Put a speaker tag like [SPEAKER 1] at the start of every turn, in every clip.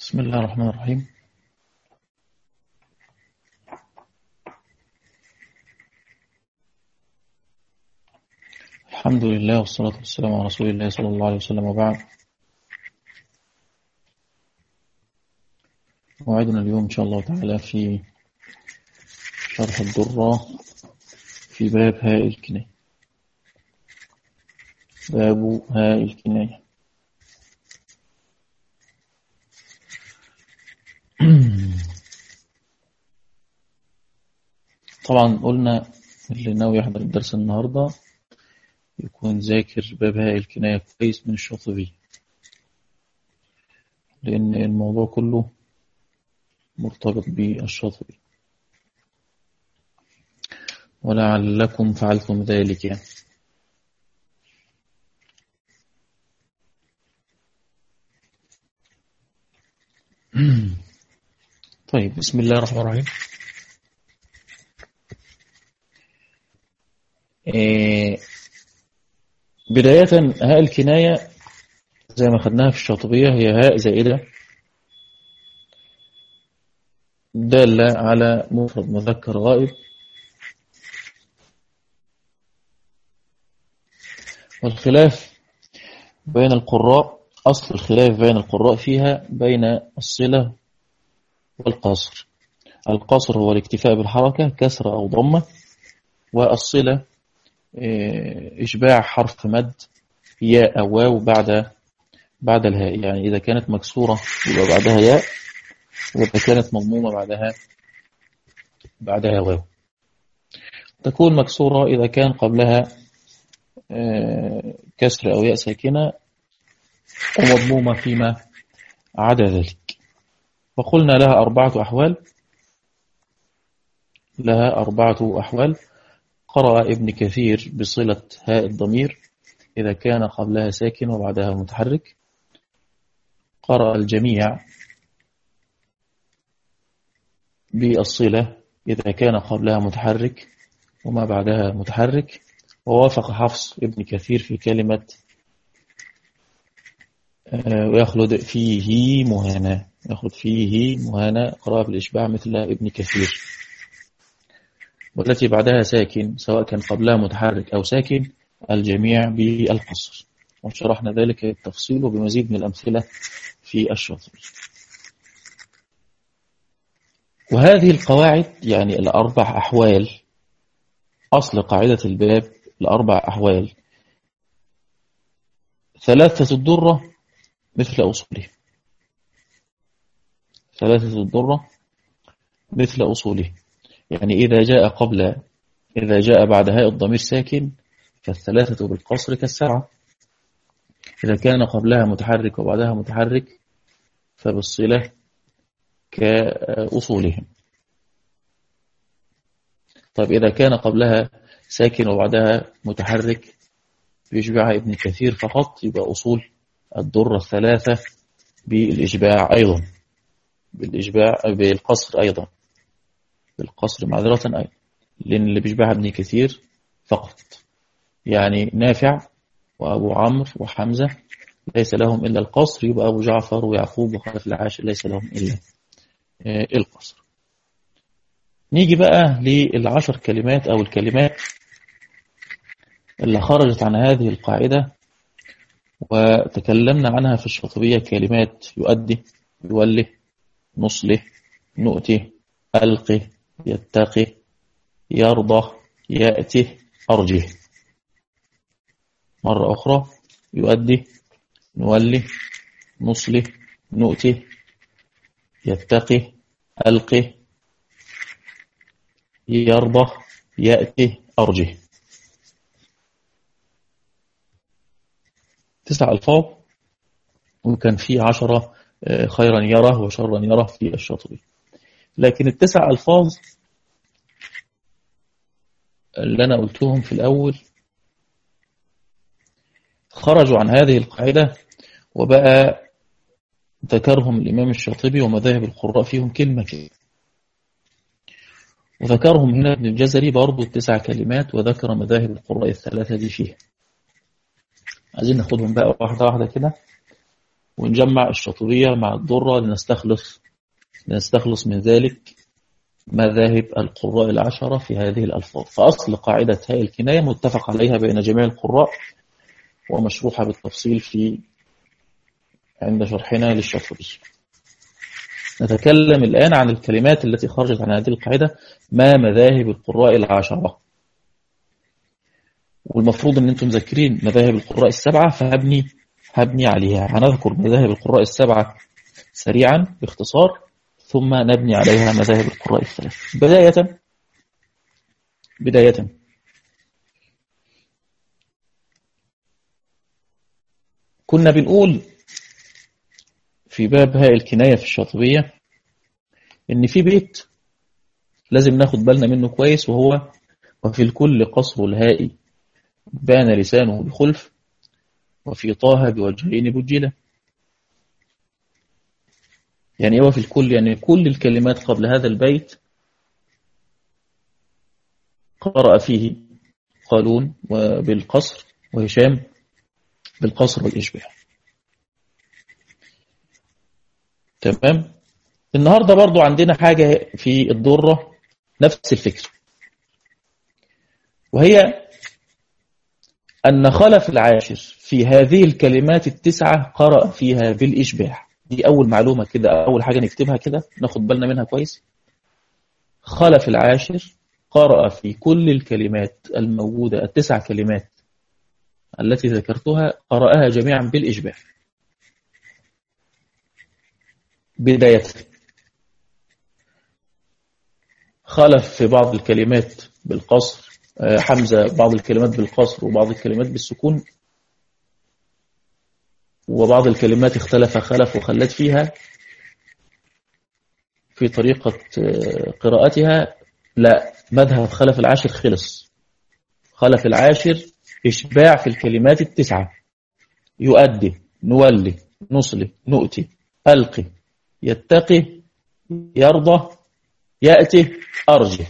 [SPEAKER 1] بسم الله الرحمن الرحيم الحمد لله والصلاة والسلام على رسول الله صلى الله عليه وسلم وبعد موعدنا اليوم إن شاء الله تعالى في شرح الدرة في باب هاء الكناية باب هاء الكناية طبعا قلنا اللي ناوي يحضر الدرس النهاردة يكون ذاكر باب هاء الكناية كويس من الشاطبي لأن الموضوع كله مرتبط بالشاطبي ولعلكم فعلتم ذلك يعني. طيب بسم الله الرحمن الرحيم إيه بداية هاء الكناية زي ما خدناها في الشاطبية هي هاء زائدة دالة على مفرد مذكر غائب والخلاف بين القراء أصل الخلاف بين القراء فيها بين الصلة والقصر القصر هو الاكتفاء بالحركة كسر أو ضمة والصلة إشباع حرف مد ياء أو واو بعد بعد الهاء يعني إذا كانت مكسورة يبقى بعدها ياء وإذا كانت مضمومة بعدها بعدها واو تكون مكسورة إذا كان قبلها كسر أو ياء ساكنة ومضمومة فيما عدا ذلك وقلنا لها أربعة أحوال لها أربعة أحوال قرأ ابن كثير بصلة هاء الضمير إذا كان قبلها ساكن وبعدها متحرك قرأ الجميع بالصلة إذا كان قبلها متحرك وما بعدها متحرك ووافق حفص ابن كثير في كلمة ويخلد فيه مهانا يخلد فيه مهانا قراءة بالإشباع مثل ابن كثير والتي بعدها ساكن سواء كان قبلها متحرك أو ساكن الجميع بالقصر وشرحنا ذلك بالتفصيل وبمزيد من الأمثلة في الشاطبي وهذه القواعد يعني الأربع أحوال أصل قاعدة الباب الأربع أحوال ثلاثة الدرة مثل أصوله ثلاثة الدرة مثل أصوله يعني إذا جاء قبل إذا جاء بعد هاء الضمير ساكن فالثلاثة بالقصر كالسبعة إذا كان قبلها متحرك وبعدها متحرك فبالصلة كأصولهم طيب إذا كان قبلها ساكن وبعدها متحرك بيشبعها ابن كثير فقط يبقى أصول الدرة الثلاثة بالإشباع أيضا بالإشباع بالقصر أيضا بالقصر معذرة أيضا لأن اللي بيشبعها ابن كثير فقط يعني نافع وأبو عمرو وحمزة ليس لهم إلا القصر يبقى أبو جعفر ويعقوب وخلف العاشر ليس لهم إلا القصر نيجي بقى للعشر كلمات أو الكلمات اللي خرجت عن هذه القاعدة وتكلمنا عنها في الشاطبية كلمات يؤدي يوله نصله نؤته ألقه يتقي يرضى يأته أرجه مرة أخرى يؤدي نوله نصله نؤته يتقي ألقه يرضى يأته أرجه تسع ألفاظ وكان في عشرة خيرا يره وشرا يره في الشاطبي لكن التسع ألفاظ اللي أنا قلتهم في الأول خرجوا عن هذه القاعدة وبقى ذكرهم الإمام الشاطبي ومذاهب القراء فيهم كلمة كلمة وذكرهم هنا ابن الجزري برضو التسع كلمات وذكر مذاهب القراء الثلاثة دي فيها عايزين ناخدهم بقى واحدة واحدة كده ونجمع الشاطبية مع الضرة لنستخلص لنستخلص من ذلك مذاهب القراء العشرة في هذه الألفاظ فأصل قاعدة هاء الكناية متفق عليها بين جميع القراء ومشروحة بالتفصيل في عند شرحنا للشاطبي نتكلم الآن عن الكلمات التي خرجت عن هذه القاعدة ما مذاهب القراء العشرة والمفروض ان انتم مذكرين مذاهب القراء السبعة فهبني هبني عليها هنذكر مذاهب القراء السبعة سريعا باختصار ثم نبني عليها مذاهب القراء الثلاث بداية بداية كنا بنقول في باب هاء الكناية في الشاطبية إن في بيت لازم ناخد بالنا منه كويس وهو وفي الكل قصر الهاء بان لسانه بخلف وفي طه بوجهين بجلة يعني هو في الكل يعني كل الكلمات قبل هذا البيت قرأ فيه قالون بالقصر وهشام بالقصر والإشباع تمام النهاردة برضو عندنا حاجة في الضرة نفس الفكرة وهي أن خلف العاشر في هذه الكلمات التسعة قرأ فيها بالإشباع دي أول معلومة كده أول حاجة نكتبها كده ناخد بالنا منها كويس خلف العاشر قرأ في كل الكلمات الموجودة التسع كلمات التي ذكرتها قرأها جميعا بالإشباع بداية خلف في بعض الكلمات بالقصر آه، حمزة بعض الكلمات بالقصر وبعض الكلمات بالسكون وبعض الكلمات اختلف خلف وخلت فيها في طريقة آه، قراءتها لا مذهب خلف العاشر خلص خلف العاشر إشباع في الكلمات التسعة يؤدي نولي نصلي نؤتي ألقي يتقي يرضى يأتي أرجه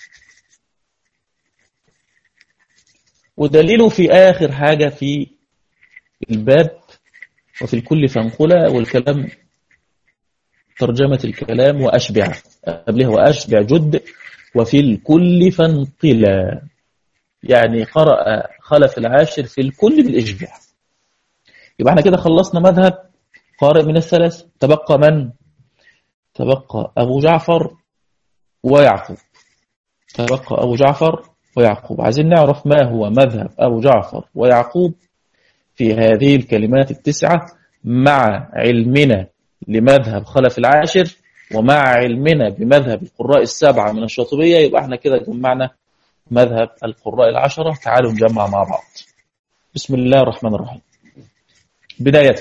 [SPEAKER 1] ودليله في آخر حاجة في الباب وفي الكل فانقلة والكلام ترجمة الكلام وأشبع قبلها وأشبع جد وفي الكل فانقلة يعني قرأ خلف العاشر في الكل بالإشباع يبقى احنا كده خلصنا مذهب قارئ من الثلاث تبقى من تبقى أبو جعفر ويعقوب تبقى أبو جعفر ويعقوب عايزين نعرف ما هو مذهب أبو جعفر ويعقوب في هذه الكلمات التسعة مع علمنا لمذهب خلف العاشر ومع علمنا بمذهب القراء السبعة من الشاطبية يبقى احنا كده جمعنا مذهب القراء العشرة تعالوا نجمع مع بعض بسم الله الرحمن الرحيم بداية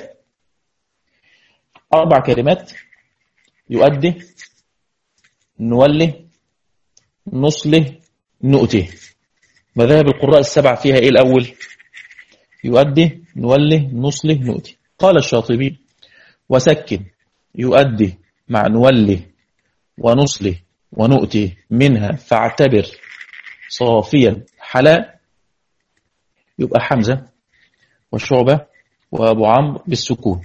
[SPEAKER 1] أربع كلمات يؤدي نوله نصله نؤته مذاهب القراء السبع فيها ايه الاول يؤدي نوله نصله نؤتي قال الشاطبي وسكن يؤدي مع نوله ونصله ونؤتي منها فاعتبر صافيا حلا يبقى حمزة والشعبة وأبو عمرو بالسكون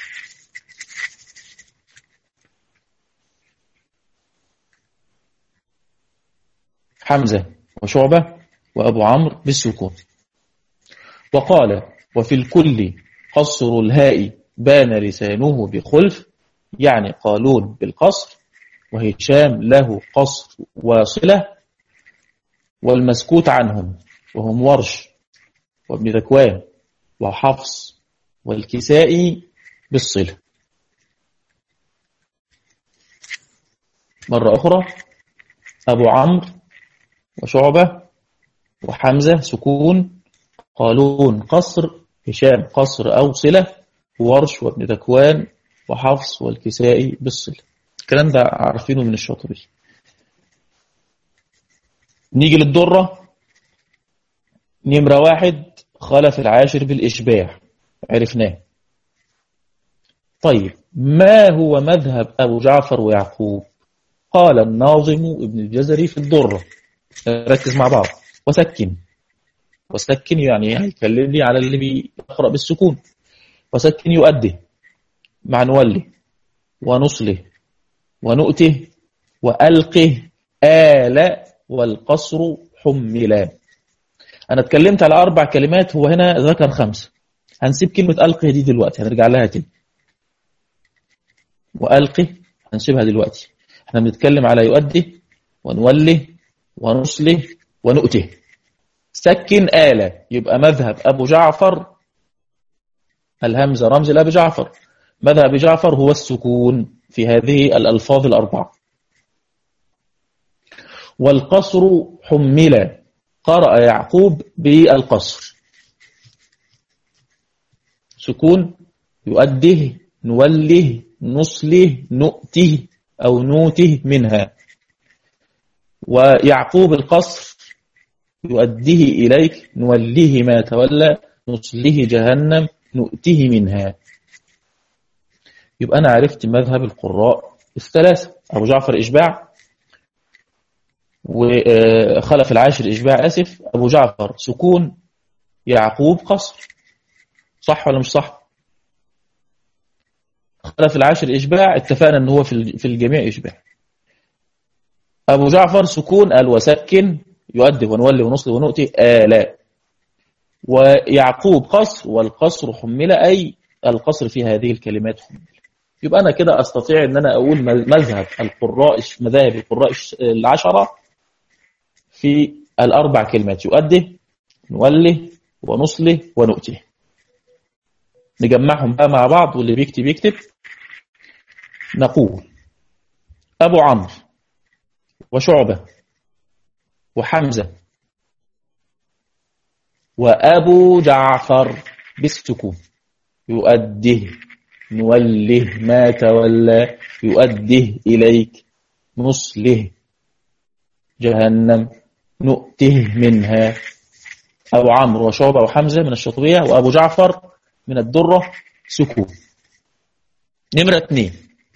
[SPEAKER 1] حمزة وشعبة وأبو عمرو بالسكون وقال وفي الكل قصر الهاء بان لسانه بخلف يعني قالون بالقصر وهشام له قصر واصلة والمسكوت عنهم وهم ورش وابن ذكوان وحفص والكسائي بالصلة مرة أخرى أبو عمرو وشعبة وحمزة سكون قالون قصر هشام قصر أو صلة ورش وابن ذكوان وحفص والكسائي بالصلة الكلام ده عارفينه من الشاطبي نيجي للدرة نمرة واحد خلف العاشر بالإشباع عرفناه طيب ما هو مذهب أبو جعفر ويعقوب قال الناظم ابن الجزري في الدرة ركز مع بعض وسكن وسكن يعني هيكلمني على اللي بيقرأ بالسكون وسكن يؤدي مع نولي ونصله ونؤته وألقه آل والقصر حملا أنا اتكلمت على أربع كلمات هو هنا ذكر خمسة هنسيب كلمة ألقه دي دلوقتي هنرجع لها تاني وألقه هنسيبها دلوقتي احنا بنتكلم على يؤدي ونوله ونصله ونؤته سكن آلة يبقى مذهب أبو جعفر الهمزة رمز لأبي جعفر مذهب أبي جعفر هو السكون في هذه الألفاظ الأربعة والقصر حمل قرأ يعقوب بالقصر سكون يؤده نوله نصله نؤته أو نوته منها ويعقوب القصر يؤديه إليك نوليه ما تولى نصله جهنم نؤته منها يبقى أنا عرفت مذهب القراء الثلاثة أبو جعفر إشباع وخلف العاشر إشباع أسف أبو جعفر سكون يعقوب قصر صح ولا مش صح خلف العاشر إشباع اتفقنا أنه هو في الجميع إشباع أبو جعفر سكون قال وسكن يؤدي ونولي ونصلي ونؤتي آلاء ويعقوب قصر والقصر حمل أي القصر في هذه الكلمات حمل يبقى أنا كده أستطيع أن أنا أقول مذهب القراء مذاهب القراء العشرة في الأربع كلمات يؤدي نولي ونصلي ونؤتي نجمعهم بقى مع بعض واللي بيكتب يكتب نقول أبو عمرو وشعبة وحمزة وأبو جعفر بالسكون يؤده نوله ما تولى يؤده إليك نصله جهنم نؤته منها أبو عمرو وشعبة وحمزة من الشطبية وأبو جعفر من الدرة سكون نمرة اثنين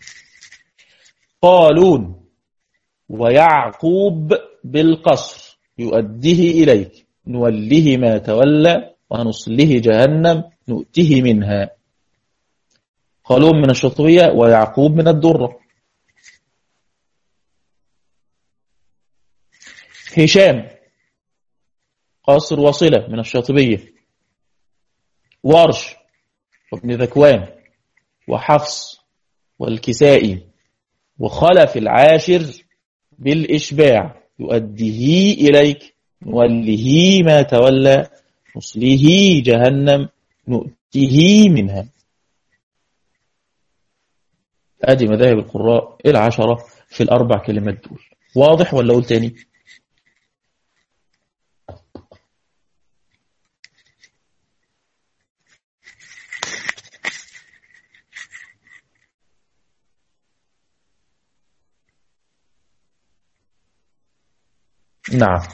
[SPEAKER 1] قالون ويعقوب بالقصر يؤديه إليك نوله ما تولى ونصله جهنم نؤته منها قالون من الشطوية ويعقوب من الدرة هشام قصر وصلة من الشاطبية ورش وابن ذكوان وحفص والكسائي وخلف العاشر بالإشباع يؤديه إليك نوله ما تولى نصله جهنم نؤته منها أدي مذاهب القراء العشرة في الأربع كلمات دول واضح ولا أقول تاني نعم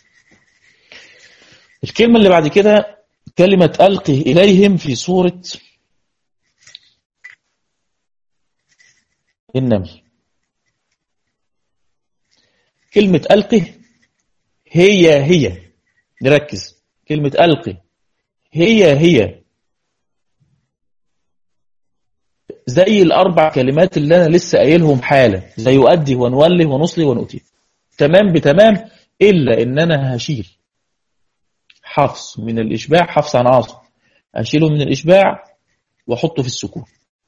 [SPEAKER 1] الكلمة اللي بعد كده كلمة ألقه إليهم في سورة النمل كلمة ألقه هي هي نركز كلمة ألقه هي هي زي الأربع كلمات اللي أنا لسه قايلهم حالا زي يؤدي ونولي ونصلي ونؤتي تمام بتمام إلا إن أنا هشيل حفص من الإشباع حفص عن عاصم أشيله من الإشباع وأحطه في السكون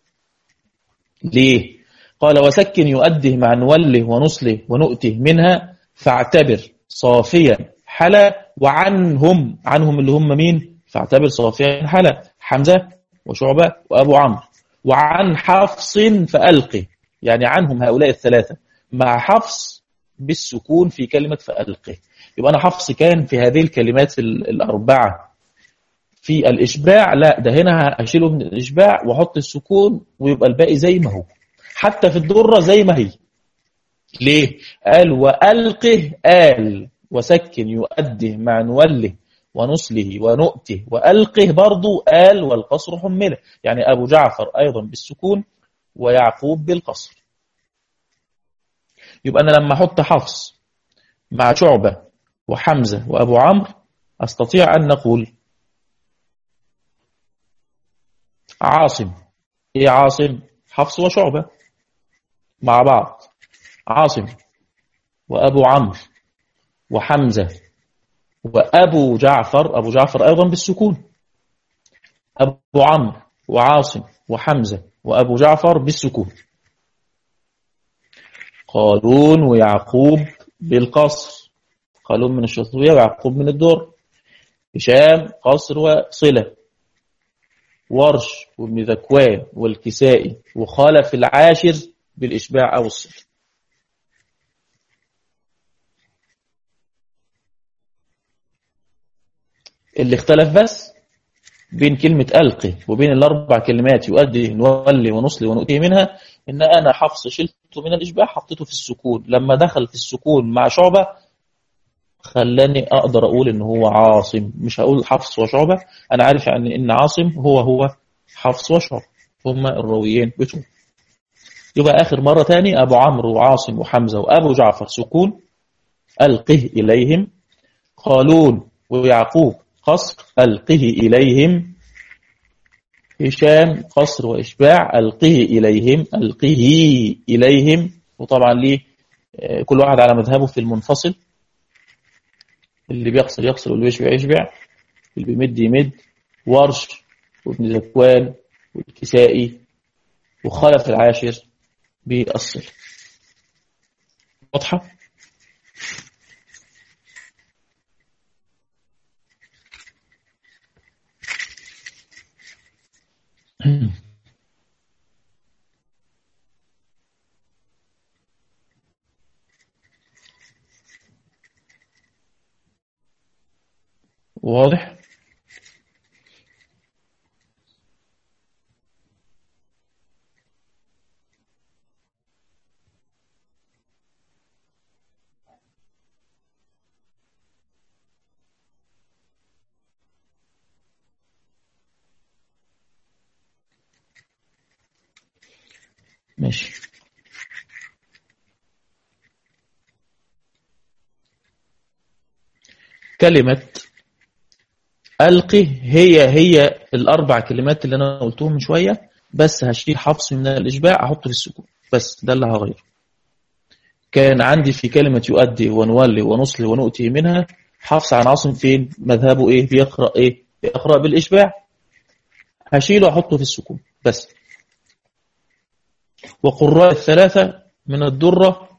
[SPEAKER 1] ليه؟ قال وسكن يؤده مع نوله ونصله ونؤته منها فاعتبر صافيا حلا وعنهم عنهم اللي هم مين؟ فاعتبر صافيا حلا حمزة وشعبة وأبو عمرو وعن حفص فألقه يعني عنهم هؤلاء الثلاثة مع حفص بالسكون في كلمة فألقه يبقى أنا حفص كان في هذه الكلمات الأربعة في الإشباع لا ده هنا هشيله من الإشباع وأحط السكون ويبقى الباقي زي ما هو حتى في الدرة زي ما هي ليه؟ قال وألقه آل وسكن يؤده مع نوله ونصله ونؤته وألقه برضو آل والقصر حمله يعني أبو جعفر أيضا بالسكون ويعقوب بالقصر يبقى أنا لما أحط حفص مع شعبة وحمزة وأبو عمرو أستطيع أن نقول عاصم ايه عاصم حفص وشعبة مع بعض عاصم وأبو عمرو وحمزة وأبو جعفر أبو جعفر أيضا بالسكون أبو عمرو وعاصم وحمزة وأبو جعفر بالسكون قالون ويعقوب بالقصر قالون من الشطوية ويعقوب من الدور هشام قصر وصلة ورش وابن ذكوان والكسائي وخالف العاشر بالإشباع أو الصلة اللي اختلف بس بين كلمة ألقي وبين الأربع كلمات يؤدي نولي ونصلي ونؤتي منها إن أنا حفص شلته من الإشباع حطيته في السكون لما دخل في السكون مع شعبة خلاني أقدر أقول إن هو عاصم مش هقول حفص وشعبة أنا عارف يعني إن عاصم هو هو حفص وشعبة هما الراويين بتوع يبقى آخر مرة تاني أبو عمرو وعاصم وحمزة وأبو جعفر سكون ألقه إليهم قالون ويعقوب قصر ألقه إليهم هشام قصر وإشباع ألقه إليهم ألقه إليهم وطبعا ليه كل واحد على مذهبه في المنفصل اللي بيقصر يقصر واللي بيشبع يشبع اللي بيمد يمد ورش وابن ذكوان والكسائي وخلف العاشر بالصل واضحة؟ واضح ماشي كلمة ألقي هي هي الأربع كلمات اللي أنا قلتهم من شوية بس هشيل حفص من الإشباع أحطه في السكون بس ده اللي هغيره كان عندي في كلمة يؤدي ونولي ونصلي ونؤتي منها حفص عن عاصم فين مذهبه إيه بيقرأ إيه بيقرأ بالإشباع هشيله وأحطه في السكون بس وقراء الثلاثة من الدرة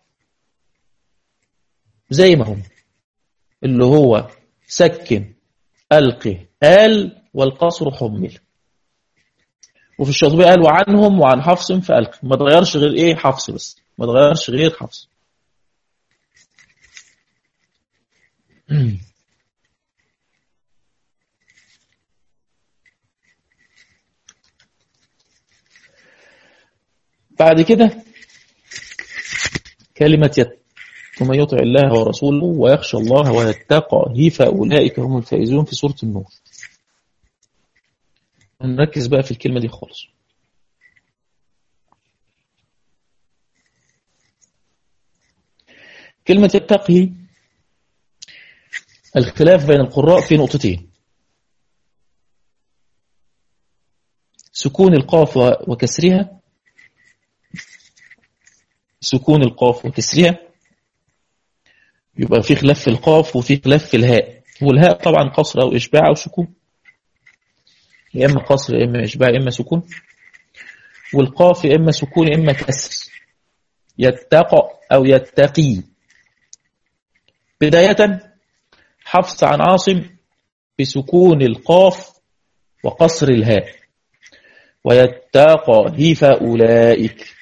[SPEAKER 1] زي ما هم اللي هو سكن ألقي آل والقصر حمل وفي الشاطبية قال وعنهم وعن حفص فألقي ما تغيرش غير إيه حفص بس ما تغيرش غير حفص بعد كده كلمة يت ومن يطع الله ورسوله ويخشى الله ويتقاه فأولئك هم الفائزون في سورة النور نركز بقى في الكلمة دي خالص كلمة يتقي الخلاف بين القراء في نقطتين سكون القاف وكسرها سكون القاف وكسرها يبقى في خلاف في القاف وفي خلاف في الهاء والهاء طبعا قصر أو إشباع أو سكون يا إما قصر يا إما إشباع يا إما سكون والقاف يا إما سكون يا إما كسر يتقى أو يتقي بداية حفص عن عاصم بسكون القاف وقصر الهاء ويتقى فأولئك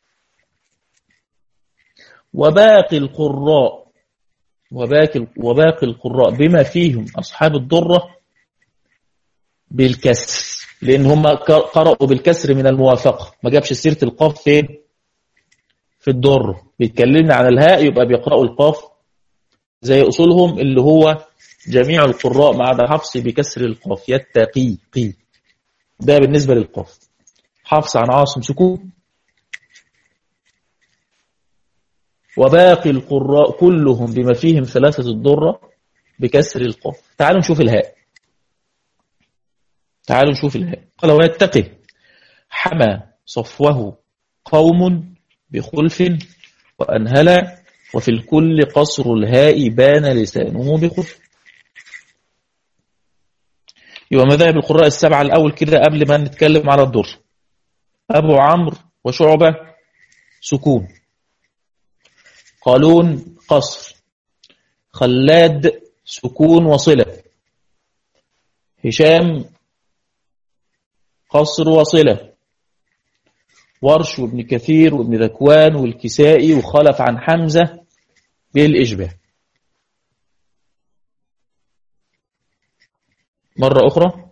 [SPEAKER 1] وباقي القراء وباقي وباقي القراء بما فيهم أصحاب الضرة بالكسر لأن هم قرأوا بالكسر من الموافقة ما جابش سيرة القاف فين في الضر بيتكلمنا عن الهاء يبقى بيقرأوا القاف زي أصولهم اللي هو جميع القراء ما عدا حفص بكسر القاف يتقي قي ده بالنسبة للقاف حفص عن عاصم سكون وباقي القراء كلهم بما فيهم ثلاثة الضرة بكسر القاف تعالوا نشوف الهاء تعالوا نشوف الهاء قال ويتقي حمى صفوه قوم بخلف وأنهل وفي الكل قصر الهاء بان لسانه بخلف يبقى مذاهب القراء السبعة الأول كده قبل ما نتكلم على الدر أبو عمرو وشعبة سكون قالون قصر خلاد سكون وصلة هشام قصر وصلة ورش وابن كثير وابن ذكوان والكسائي وخلف عن حمزة بالإشباه مرة أخرى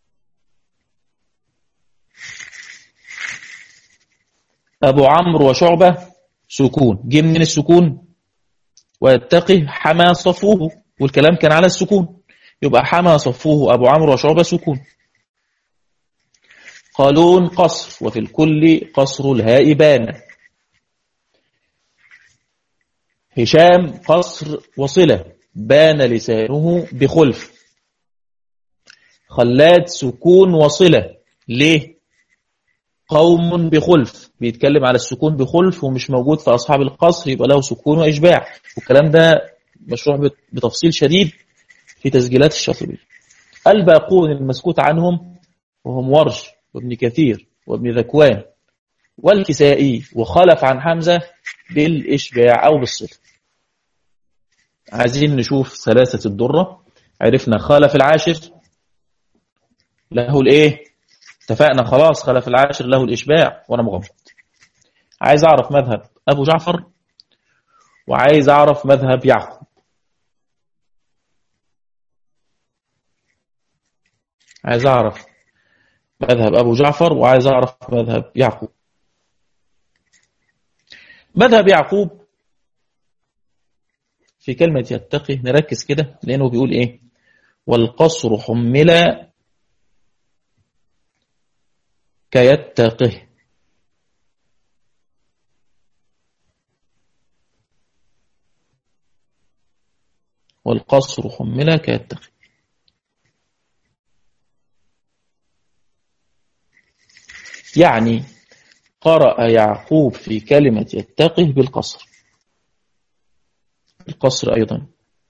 [SPEAKER 1] أبو عمرو وشعبة سكون جه من السكون ويتقي حما صفوه والكلام كان على السكون يبقى حما صفوه أبو عمرو وشعبة سكون قالون قصر وفي الكل قصر الهاء بان هشام قصر وصلة بان لسانه بخلف خلاد سكون وصلة ليه قوم بخلف بيتكلم على السكون بخلف ومش موجود في أصحاب القصر يبقى له سكون وإشباع والكلام ده مشروع بتفصيل شديد في تسجيلات الشاطبية الباقون المسكوت عنهم وهم ورش وابن كثير وابن ذكوان والكسائي وخلف عن حمزة بالإشباع أو بالصلة عايزين نشوف ثلاثة الدرة عرفنا خالف العاشر له الايه اتفقنا خلاص خلف العاشر له الإشباع وأنا مغمض عايز أعرف مذهب أبو جعفر وعايز أعرف مذهب يعقوب عايز أعرف مذهب أبو جعفر وعايز أعرف مذهب يعقوب مذهب يعقوب في كلمة يتقي نركز كده لأنه بيقول إيه والقصر حمل كيتقه والقصر حمل كيتقي يعني قرأ يعقوب في كلمة يتقه بالقصر القصر أيضا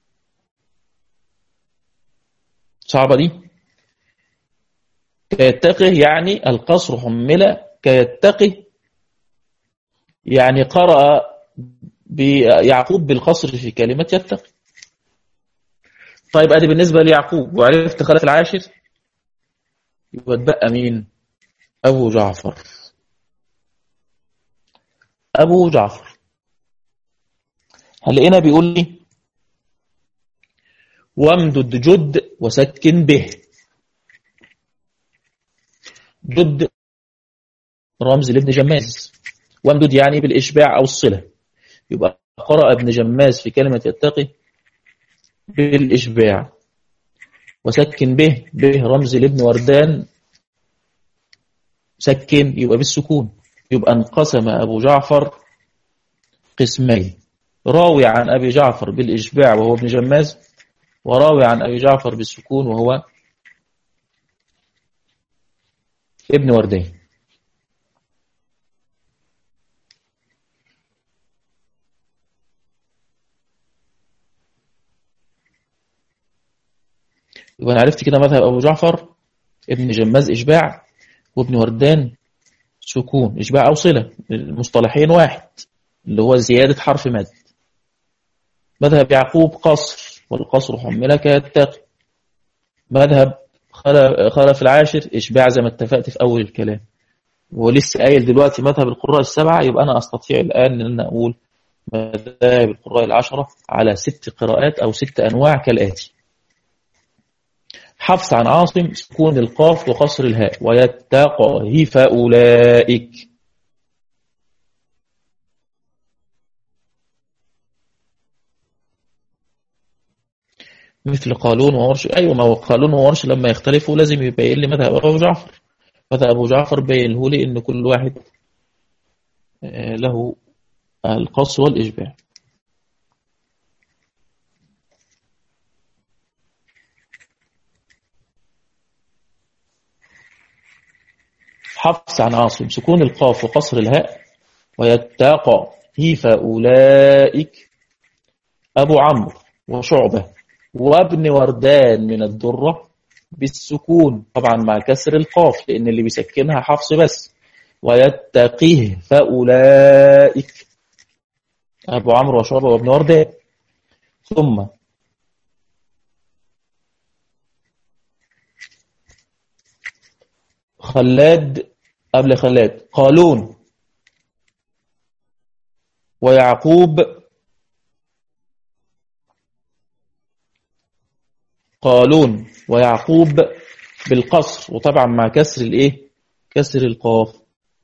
[SPEAKER 1] صعبة دي كيتقه يعني القصر حمل كيتقه يعني قرأ يعقوب بالقصر في كلمة يتقي طيب ادي بالنسبة ليعقوب وعرفت خلف العاشر يبقى اتبقى مين أبو جعفر أبو جعفر هل هنا بيقول لي وامدد جد وسكن به جد رمز لابن جماز وامدد يعني بالإشباع أو الصلة يبقى قرأ ابن جماز في كلمة يتقي بالإشباع وسكن به به رمز لابن وردان سكن يبقى بالسكون يبقى انقسم أبو جعفر قسمين راوي عن أبي جعفر بالإشباع وهو ابن جماز وراوي عن أبي جعفر بالسكون وهو ابن وردين يبقى أنا عرفت كده مذهب أبو جعفر ابن جماز إشباع وابن وردان سكون إشباع أو صلة المصطلحين واحد اللي هو زيادة حرف مد مذهب يعقوب قصر والقصر حمل كيتقي مذهب خلف العاشر إشباع زي ما اتفقت في أول الكلام ولسه قايل دلوقتي مذهب القراء السبعة يبقى أنا أستطيع الآن أن أنا أقول مذاهب القراء العشرة على ست قراءات أو ست أنواع كالآتي حفص عن عاصم سكون القاف وقصر الهاء ويتقه فأولئك مثل قالون وورش أيوة ما هو قالون وورش لما يختلفوا لازم يبين لي مذهب أبو جعفر مذهب أبو جعفر بينه لي إن كل واحد له القصر والإشباع حفص عن عاصم سكون القاف وقصر الهاء ويتقى هي فأولئك أبو عمرو وشعبة وابن وردان من الدرة بالسكون طبعا مع كسر القاف لأن اللي بيسكنها حفص بس ويتقيه فأولئك أبو عمرو وشعبة وابن وردان ثم خلاد قبل خلاد قالون ويعقوب قالون ويعقوب بالقصر وطبعا مع كسر الايه كسر القاف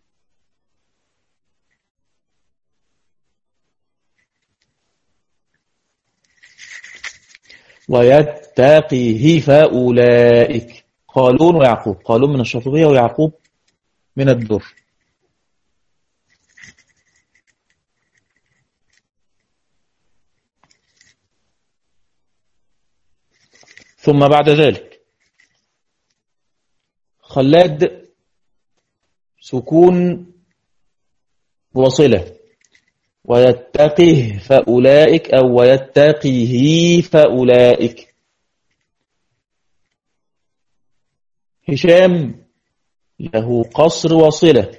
[SPEAKER 1] ويتقيه فأولئك قالون ويعقوب قالون من الشاطبية ويعقوب من الدر ثم بعد ذلك خلاد سكون وصلة ويتقيه فأولئك أو ويتقيه فأولئك هشام له قصر وصلة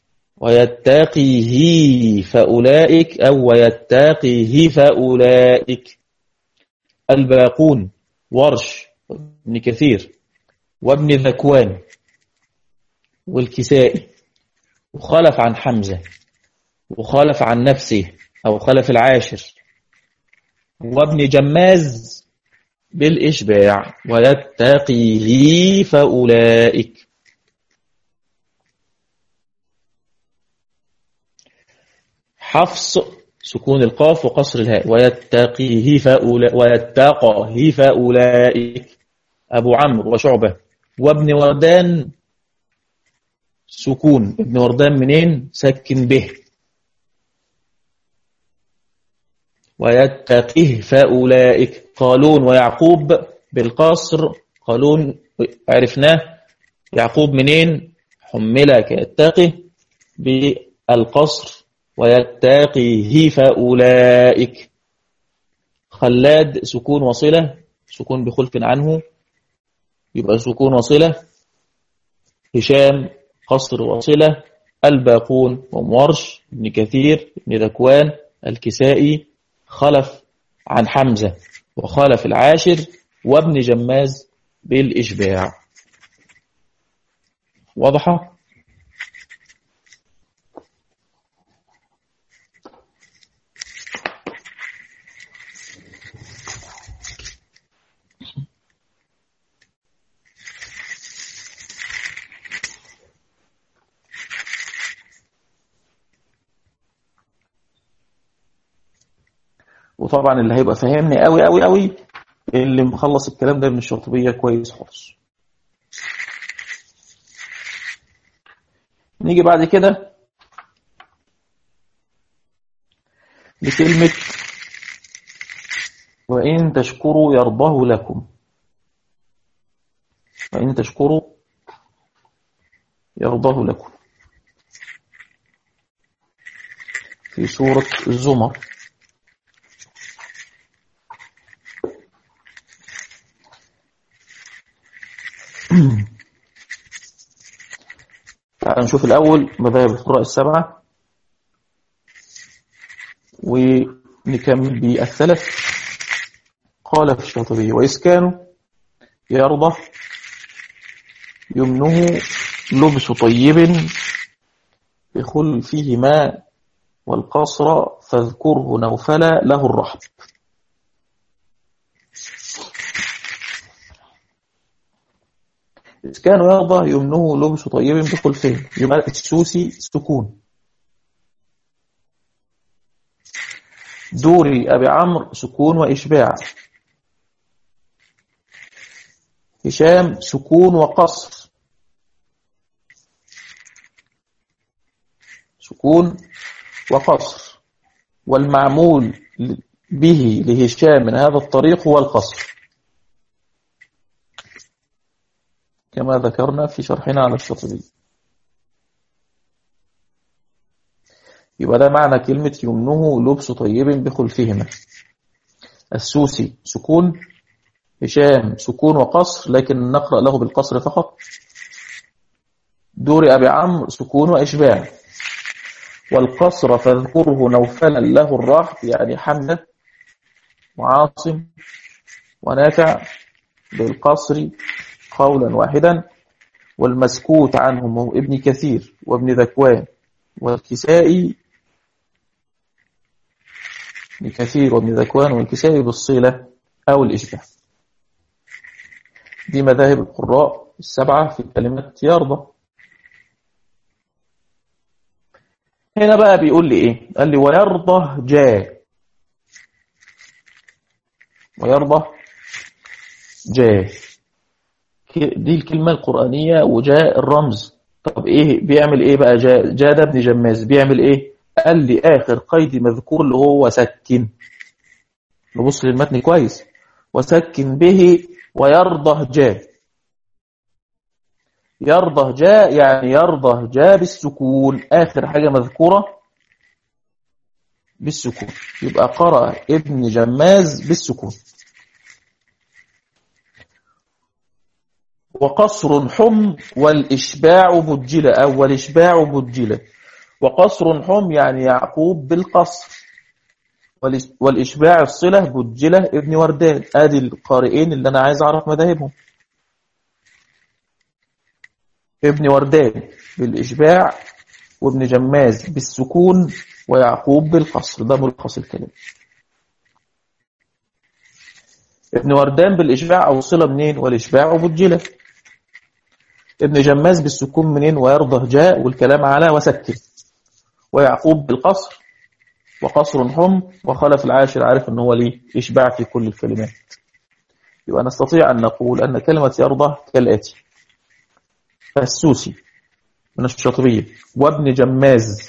[SPEAKER 1] ويتقيه فأولئك أو ويتقيه فأولئك الباقون ورش ابن كثير وابن ذكوان والكسائي وخالف عن حمزة وخالف عن نفسه أو خلف العاشر وابن جماز بالإشباع ويتقيه فأولئك حفص سكون القاف وقصر الهاء ويتقيه فأولئك ويتقاه فأولئك أبو عمرو وشعبة وابن وردان سكون ابن وردان منين سكن به ويتقيه فأولئك قالون ويعقوب بالقصر قالون عرفناه يعقوب منين حمل كيتقي بالقصر ويتقيه فأولئك خلاد سكون وصلة سكون بخلف عنه يبقى سكون وصلة هشام قصر وصلة الباقون ومورش ابن كثير ابن ذكوان الكسائي خلف عن حمزة وخالف العاشر وابن جماز بالإشباع واضحة؟ وطبعا اللي هيبقى فاهمني قوي قوي قوي اللي مخلص الكلام ده من الشاطبية كويس خالص نيجي بعد كده لكلمة وإن تشكروا يرضه لكم وإن تشكروا يرضه لكم في سورة الزمر تعال نشوف الأول مذاهب القراء السبعة ونكمل بالثلاث قال في الشاطبي وإسكانه يرضى يمنه لبس طيب بخل فيه ماء والقصر فاذكره نوفلا له الرحب إسكان يرضى يمنه لبس طيب بخلفه يبقى السوسي سكون دوري أبي عمرو سكون وإشباع هشام سكون وقصر سكون وقصر والمعمول به لهشام من هذا الطريق هو القصر كما ذكرنا في شرحنا على الشاطبي يبقى ده معنى كلمة يمنه لبس طيب بخلفهما السوسي سكون هشام سكون وقصر لكن نقرأ له بالقصر فقط دور أبي عمرو سكون وإشباع والقصر فاذكره نوفلا له الراحة يعني حمزة وعاصم ونافع بالقصر قولا واحدا والمسكوت عنهم هو ابن كثير وابن ذكوان والكسائي ابن كثير وابن ذكوان والكسائي بالصلة أو الإشباع دي مذاهب القراء السبعة في كلمة يرضى هنا بقى بيقول لي ايه قال لي ويرضى جاء ويرضى جاء دي الكلمة القرآنية وجاء الرمز طب ايه بيعمل ايه بقى جاء جاء ده ابن جماز بيعمل ايه قال لي اخر قيد مذكور اللي هو سكن نبص للمتن كويس وسكن به ويرضى جاء يرضى جاء يعني يرضى جاء بالسكون آخر حاجة مذكورة بالسكون يبقى قرأ ابن جماز بالسكون وقصر حم والإشباع بجلة أو والإشباع بجلة وقصر حم يعني يعقوب بالقصر والإشباع الصلة بجلة ابن وردان آدي القارئين اللي أنا عايز أعرف مذاهبهم ابن وردان بالإشباع وابن جماز بالسكون ويعقوب بالقصر ده ملخص الكلام ابن وردان بالإشباع أو صلة منين والإشباع وبجلة ابن جماز بالسكون منين ويرضى جاء والكلام على وسكن ويعقوب بالقصر وقصر حم وخلف العاشر عارف ان هو ليه إشباع في كل الكلمات يبقى نستطيع أن نقول أن كلمة يرضى كالآتي السوسي من الشاطبية وابن جماز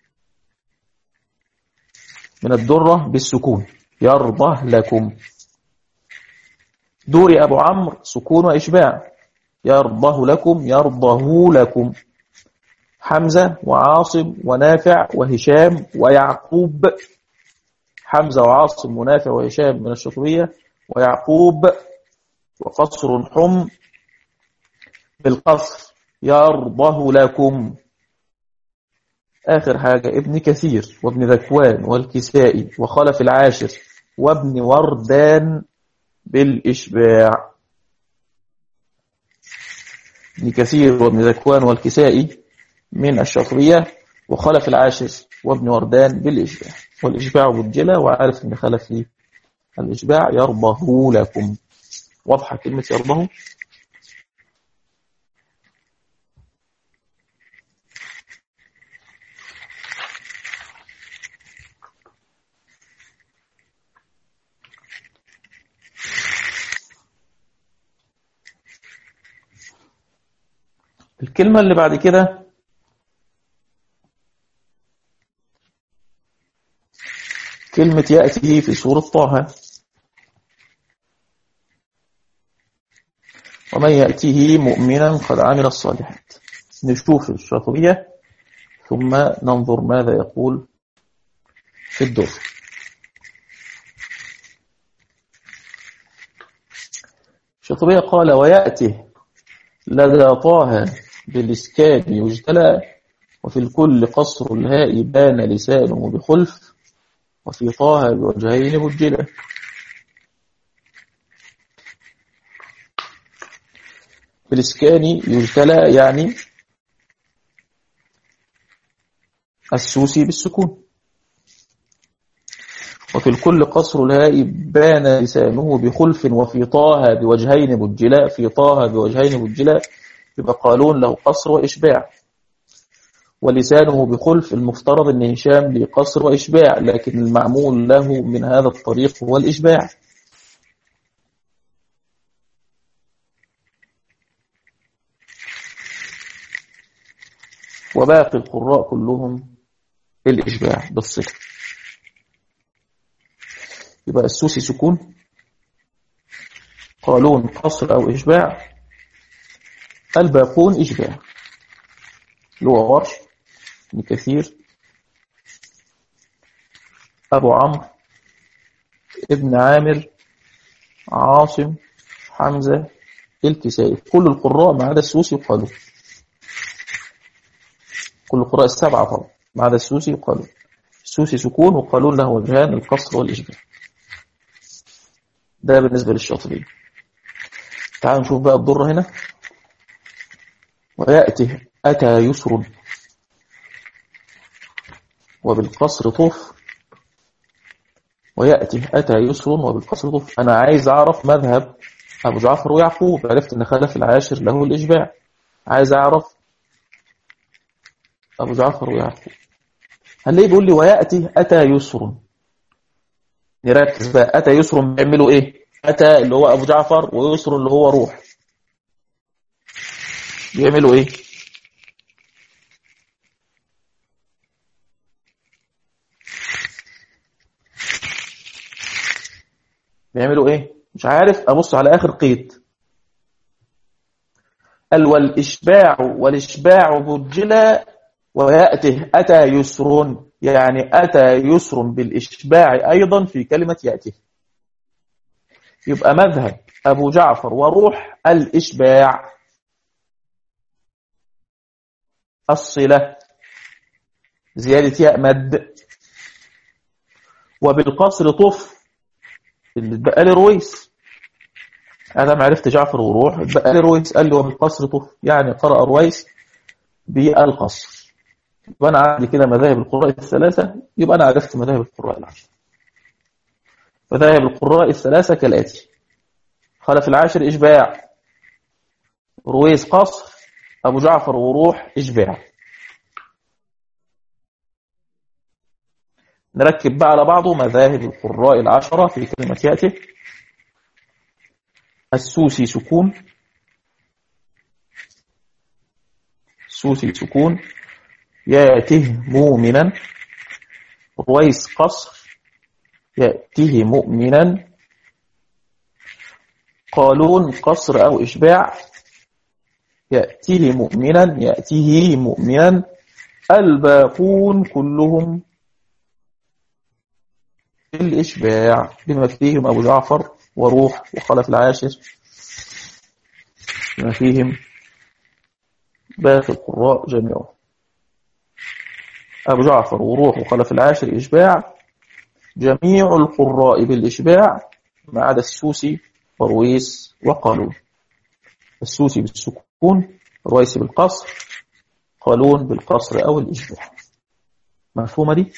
[SPEAKER 1] من الدرة بالسكون يرضى لكم دوري أبو عمرو سكون وإشباع يرضه لكم يرضه لكم حمزة وعاصم ونافع وهشام ويعقوب حمزة وعاصم ونافع وهشام من الشطوية ويعقوب وقصر حم بالقصر يرضه لكم آخر حاجة ابن كثير وابن ذكوان والكسائي وخلف العاشر وابن وردان بالإشباع ابن كثير وابن ذكوان والكسائي من الشاطبية وخلف العاشر وابن وردان بالإشباع والإشباع بالجلة وعارف أن خلف فيه الإشباع يرضه لكم واضحة كلمة يرضه الكلمة اللي بعد كده كلمة يأتي في سورة طه ومن يأتيه مؤمنا قد عمل الصالحات نشوف الشاطبية ثم ننظر ماذا يقول في الدر الشاطبية قال ويأتي لدى طه بالإسكان يجتلى وفي الكل قصر الهاء بان لسانه بخلف وفي طه بوجهين بجلة بالإسكان يجتلى يعني السوسي بالسكون وفي الكل قصر الهاء بان لسانه بخلف وفي طه بوجهين بجلاء في طه بوجهين بجلاء يبقى قالون له قصر وإشباع ولسانه بخلف المفترض أن هشام ليه قصر وإشباع لكن المعمول له من هذا الطريق هو الإشباع وباقي القراء كلهم الإشباع بالصفر يبقى السوسي سكون قالون قصر أو إشباع الباقون إشباع اللي هو ورش ابن كثير أبو عمرو ابن عامر عاصم حمزة الكسائي كل القراء ما عدا السوسي وقالوا كل القراء السبعة طبعا ما عدا السوسي وقالوا السوسي سكون وقالون له وجهان القصر والإشباه ده بالنسبة للشاطبية تعالوا نشوف بقى الضرة هنا ويأتي أتى يسر وبالقصر طف ويأتي أتى يسر وبالقصر طف أنا عايز أعرف مذهب أبو جعفر ويعقوب عرفت أن خلف العاشر له الإشباع عايز أعرف أبو جعفر ويعقوب هل ليه بيقول لي ويأتي أتى يسر نركز بقى أتى يسر بيعملوا إيه أتى اللي هو أبو جعفر ويسر اللي هو روح بيعملوا إيه بيعملوا إيه مش عارف أبص على آخر قيد قال والإشباع والإشباع بجلا ويأته أتى يسر يعني أتى يسر بالإشباع أيضا في كلمة يأته يبقى مذهب أبو جعفر وروح الإشباع الصلة زيادة ياء مد وبالقصر طف اللي اتبقى لي رويس أنا ما عرفت جعفر وروح اتبقى لي رويس قال لي وبالقصر طف يعني قرأ رويس بالقصر يبقى أنا عندي كده مذاهب القراء الثلاثة يبقى أنا عرفت مذاهب القراء العشر مذاهب القراء الثلاثة كالآتي خلف العاشر إشباع رويس قصر أبو جعفر وروح إشباع نركب بقى على بعضه مذاهب القراء العشرة في كلمة يأته السوسي سكون السوسي سكون يأته مؤمنا رويس قصر يأته مؤمنا قالون قصر أو إشباع يأتيه مؤمنا يأتيه مؤمنا الباقون كلهم الإشباع بما فيهم أبو جعفر وروح وخلف العاشر بما فيهم باقي القراء جميعهم أبو جعفر وروح وخلف العاشر إشباع جميع القراء بالإشباع ما عدا السوسي ورويس وقالون السوسي بالسكون رويس بالقصر قالون بالقصر أو الإشباع مفهومة دي؟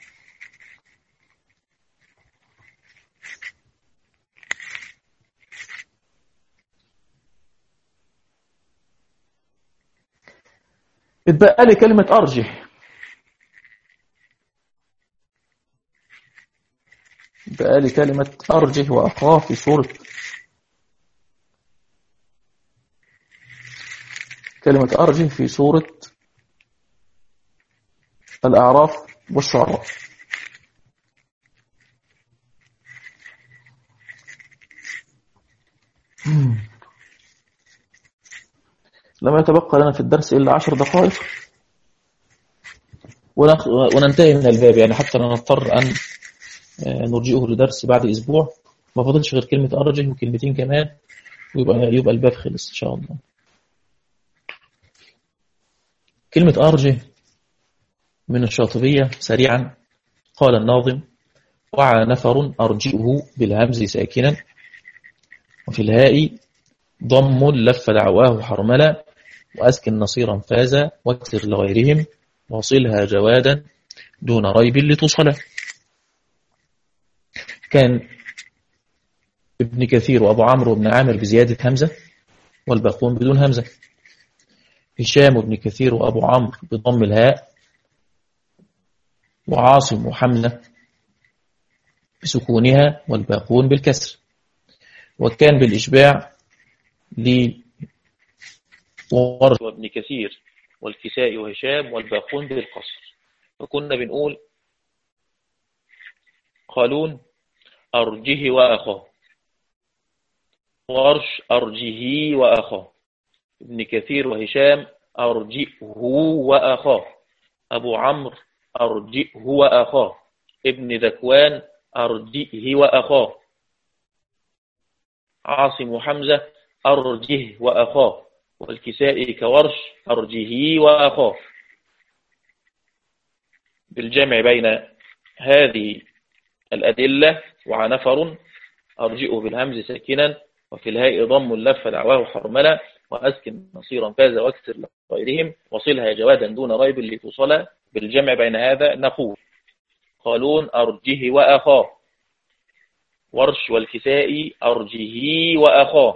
[SPEAKER 1] اتبقى لي كلمة أرجح اتبقى لي كلمة أرجح وأخاف في سورة كلمة أرجح في سورة الأعراف والشعراء لما يتبقى لنا في الدرس إلا عشر دقائق وننتهي من الباب يعني حتى لا نضطر أن نرجئه لدرس بعد أسبوع ما فضلش غير كلمة أرجح وكلمتين كمان ويبقى يبقى الباب خلص إن شاء الله كلمة أرجه من الشاطبية سريعا قال الناظم وعى نفر أرجئه بالهمز ساكنا وفي الهاء ضم لف دعواه حرملا وأسكن نصيرا فاز واكسر لغيرهم وصلها جوادا دون ريب لتصل كان ابن كثير وأبو عمرو بن عامر بزيادة همزة والباقون بدون همزة هشام بن كثير وأبو عمرو بضم الهاء وعاصم وحملة بسكونها والباقون بالكسر وكان بالإشباع لورش وابن كثير والكساء وهشام والباقون بالقصر فكنا بنقول قالون أرجه وأخاه ورش أرجه وأخاه ابن كثير وهشام أرجئه وأخاه أبو عمرو أرجئه وأخاه ابن ذكوان أرجئه وأخاه عاصم وحمزة أرجه وأخاه والكسائي كورش أرجه وأخاه بالجمع بين هذه الأدلة وعنفر أرجئه بالهمز ساكنا وفي الهاء ضم اللف دعواه حرملا وأسكن نصيرا فاز واكسر لغيرهم وصلها جوادا دون ريب لتصل بالجمع بين هذا نقول قالون أرجه وأخاه ورش والكسائي أرجه وأخاه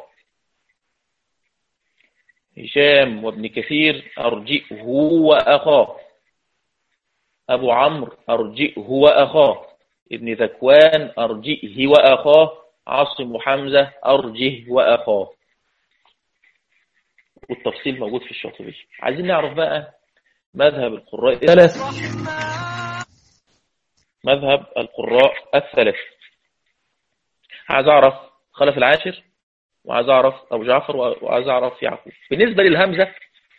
[SPEAKER 1] هشام وابن كثير أرجئه وأخاه أبو عمرو أرجئه وأخاه ابن ذكوان أرجئه وأخاه عاصم وحمزة أرجه وأخاه والتفصيل موجود في الشاطبي عايزين نعرف بقى مذهب القراء الثلاث مذهب القراء الثلاث عايز أعرف خلف العاشر وعايز أعرف أبو جعفر وعايز أعرف يعقوب بالنسبة للهمزة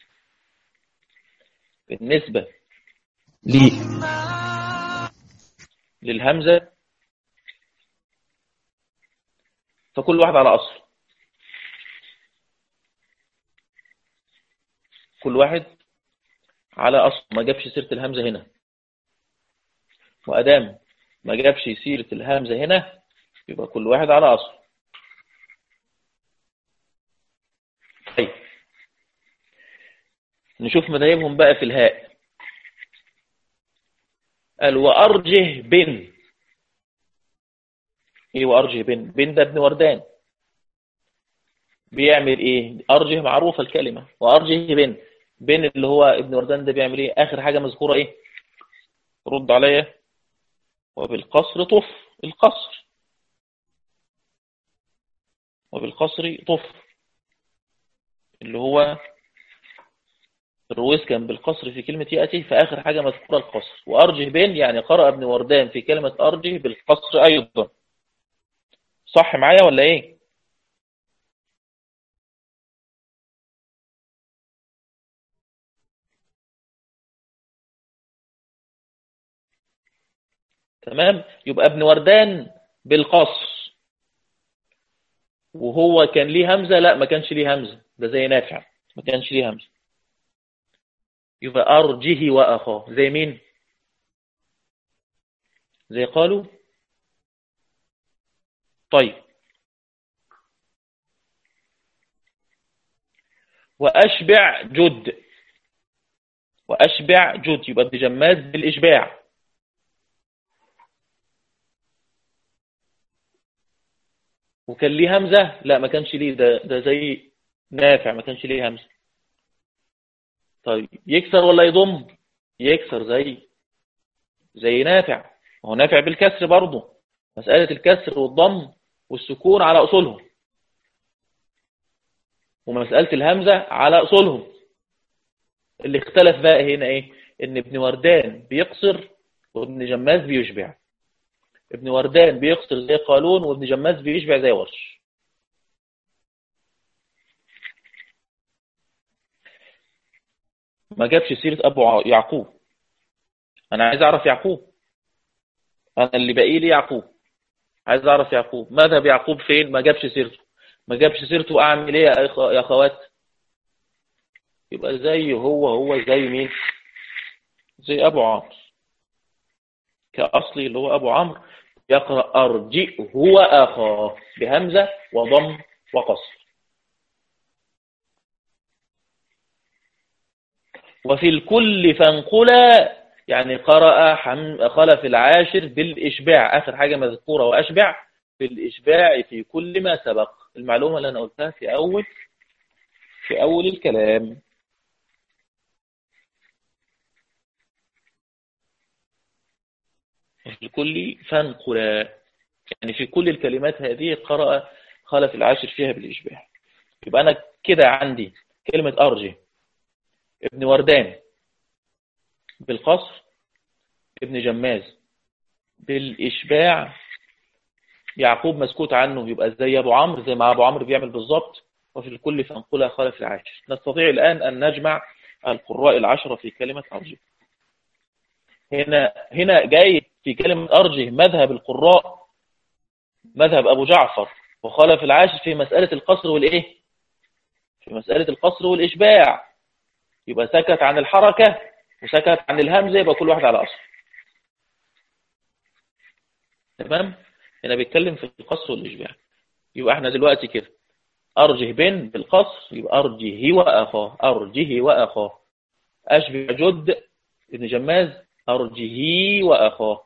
[SPEAKER 1] بالنسبة لي للهمزة فكل واحد على أصل كل واحد على أصل ما جابش سيرة الهمزة هنا وأدام ما جابش سيرة الهمزة هنا يبقى كل واحد على أصل طيب نشوف مذاهبهم بقى في الهاء قال وأرجه بن ايه وأرجه بن بن ده ابن وردان بيعمل ايه أرجه معروفة الكلمة وأرجه بن بن اللي هو ابن وردان ده بيعمل ايه آخر حاجة مذكورة ايه رد عليا وبالقصر طف القصر وبالقصر طف اللي هو الرويس كان بالقصر في كلمة يأتي فآخر حاجة مذكورة القصر وأرجه بين يعني قرأ ابن وردان في كلمة أرجه بالقصر أيضا صح معايا ولا إيه تمام يبقى ابن وردان بالقصر وهو كان ليه همزة لا ما كانش ليه همزة ده زي نافع ما كانش ليه همزة يبقى أرجه وأخاه زي مين زي قالوا طيب وأشبع جد وأشبع جد يبقى ابن جماز بالإشباع وكان ليه همزة لا ما كانش ليه ده, ده زي نافع ما كانش ليه همزة طيب يكسر ولا يضم يكسر زي زي نافع هو نافع بالكسر برضه مسألة الكسر والضم والسكون على أصولهم ومسألة الهمزة على أصولهم اللي اختلف بقى هنا ايه ان ابن وردان بيقصر وابن جماز بيشبع ابن وردان بيقصر زي قالون وابن جماز بيشبع زي ورش ما جابش سيرة أبو يعقوب أنا عايز أعرف يعقوب أنا اللي باقي لي يعقوب عايز أعرف يعقوب ماذا بيعقوب فين ما جابش سيرته ما جابش سيرته أعمل إيه يا أخوات يبقى زي هو هو زي مين زي أبو عمرو كأصلي اللي هو أبو عمرو يقرأ أرجئ هو أخاه بهمزة وضم وقصر وفي الكل فانقلا يعني قرأ خلف العاشر بالإشباع آخر حاجة مذكورة وأشبع بالإشباع في كل ما سبق المعلومة اللي أنا قلتها في أول في أول الكلام في الكل فانقلا يعني في كل الكلمات هذه قرأ خلف العاشر فيها بالإشباع يبقى أنا كده عندي كلمة أرجي ابن وردان بالقصر ابن جماز بالإشباع يعقوب مسكوت عنه يبقى زي أبو عمرو زي ما أبو عمرو بيعمل بالظبط وفي الكل فانقلها خلف العاشر نستطيع الآن أن نجمع القراء العشرة في كلمة أرجو هنا هنا جاي في كلمة أرجه مذهب القراء مذهب أبو جعفر وخالف العاشر في مسألة القصر والإيه في مسألة القصر والإشباع يبقى سكت عن الحركة وسكت عن الهمزة يبقى كل واحد على أصل تمام هنا بيتكلم في القصر والإشباع يبقى احنا دلوقتي كده أرجه بن بالقصر يبقى أرجه وأخاه أرجه وأخاه أشبع جد ابن جماز أرجه وأخاه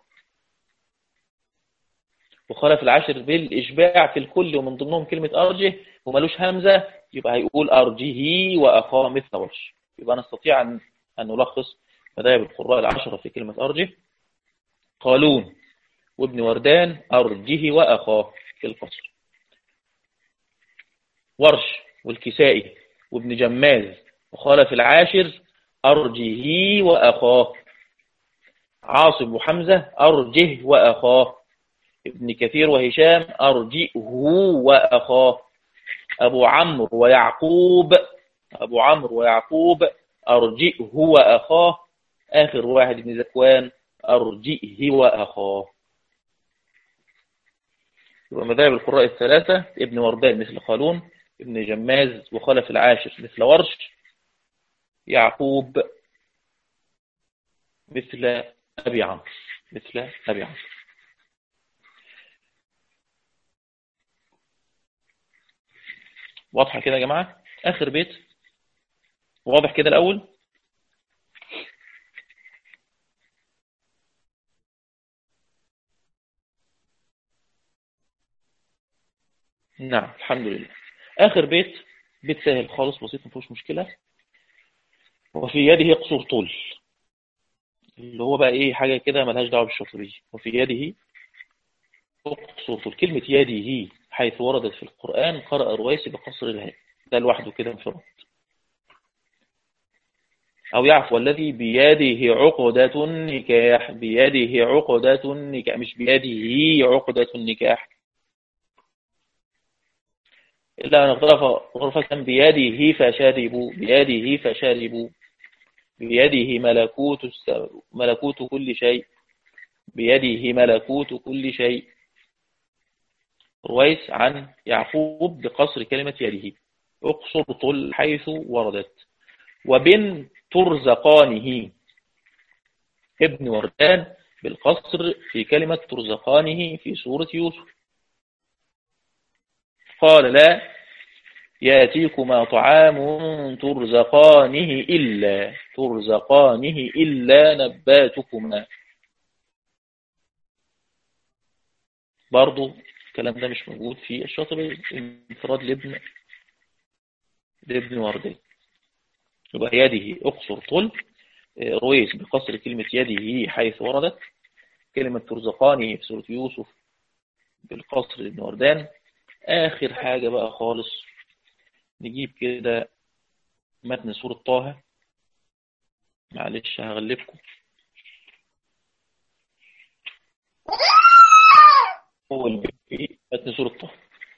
[SPEAKER 1] وخالف العاشر بالإشباع في الكل ومن ضمنهم كلمة أرجه وملوش همزة يبقى هيقول أرجه وأخاه مثل وش يبقى نستطيع أن, أن نلخص مذاهب القراء العشرة في كلمة أرجه قالون وابن وردان أرجه وأخاه في القصر ورش والكسائي وابن جماز وخالف العاشر أرجه وأخاه عاصم وحمزة أرجه وأخاه ابن كثير وهشام أرجئه وأخاه أبو عمرو ويعقوب أبو عمرو ويعقوب أرجئه وأخاه آخر واحد ابن زكوان أرجئه وأخاه يبقى مذاهب القراء الثلاثة ابن وردان مثل قالون ابن جماز وخلف العاشر مثل ورش يعقوب مثل أبي عمرو مثل أبي عمرو واضحة كده يا جماعة آخر بيت واضح كده الأول نعم الحمد لله آخر بيت بيت سهل خالص بسيط ما فيهوش مشكلة وفي يده قصور طول اللي هو بقى ايه حاجة كده ملهاش دعوة بالشاطبية وفي يده قصور طول كلمة يده حيث وردت في القرآن قرأ رويسي بقصر الهاء ده لوحده كده انفراد أو يعفو الذي بيده عقدة النكاح بيده عقدة النكاح مش بيده عقدة النكاح إلا أن اغترف غرفة بيده فشربوا بيده فشربوا بيده ملكوت ملكوت كل شيء بيده ملكوت كل شيء رويس عن يعقوب بقصر كلمة يده اقصر طل حيث وردت وبن ترزقانه ابن وردان بالقصر في كلمة ترزقانه في سورة يوسف قال لا ياتيكما طعام ترزقانه إلا ترزقانه إلا نباتكما برضو الكلام ده مش موجود في الشاطبي انفراد لابن لابن وردي يبقى يده اقصر طل رويس بقصر كلمة يده حيث وردت كلمة ترزقانه في سورة يوسف بالقصر لابن وردان آخر حاجة بقى خالص نجيب كده متن سورة طه معلش هغلبكم هو متن سورة طه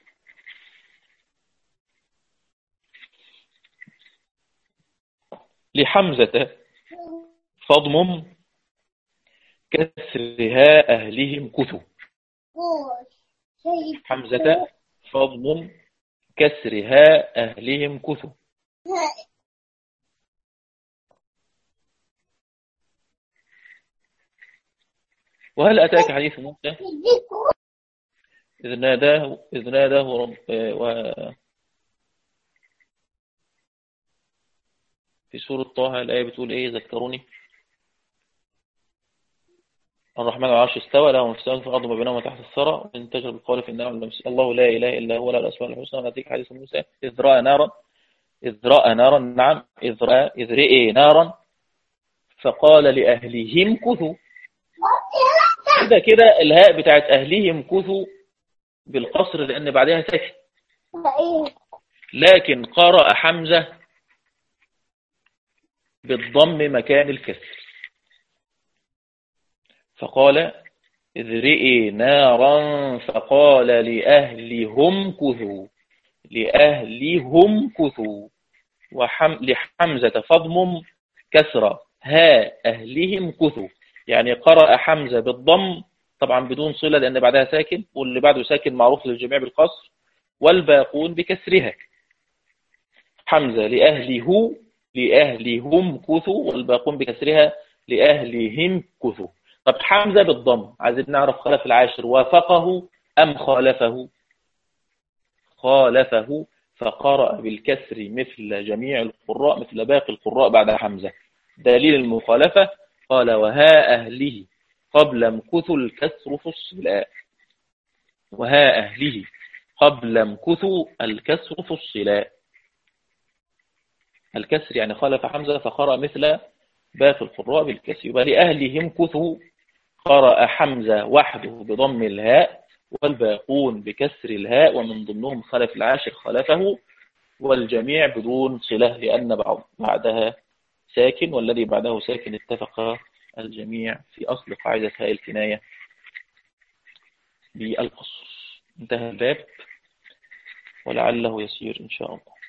[SPEAKER 1] لحمزة فضمم كسرها أهلهم كثو حمزة فضمم كسرها أهلهم كثو وهل أتاك حديث موسى إذ ناداه إذ ناداه رب و في سورة طه الآية بتقول إيه ذكروني الرحمن العرش استوى له من في الأرض ما بينهما تحت الثرى إن تجرب بالقول في النار الله لا إله إلا هو لا الأسماء الحسنى ونأتيك حديث موسى إذ رأى نارا إذ رأى نارا نعم إذ رأى إذ رئي نارا فقال لأهلهم كثوا كده كده الهاء بتاعت أهلهم كثوا بالقصر لأن بعدها سكت لكن قرأ حمزة بالضم مكان الكسر فقال إذ رئي نارا فقال لأهلهم كثوا لأهلهم كثوا وحم لحمزة فضمم كسرة ها أهلهم كثوا يعني قرأ حمزة بالضم طبعا بدون صلة لأن بعدها ساكن واللي بعده ساكن معروف للجميع بالقصر والباقون بكسرها حمزة لأهله لأهلهم كثوا والباقون بكسرها لأهلهم كثوا طب حمزة بالضم عايزين نعرف خلف العاشر وافقه أم خالفه خالفه فقرأ بالكسر مثل جميع القراء مثل باقي القراء بعد حمزة دليل المخالفة قال وها أهله قبل امكث الكسر فصلا وها أهله قبل امكث الكسر فصلا الكسر يعني خالف حمزة فقرأ مثل باقي القراء بالكسر يبقى لأهلهم كثوا قرأ حمزة وحده بضم الهاء والباقون بكسر الهاء ومن ضمنهم خلف العاشر خلفه والجميع بدون صلة لأن بعدها ساكن والذي بعده ساكن اتفق الجميع في أصل قاعدة هاء الكناية بالقصر انتهى الباب ولعله يسير إن شاء الله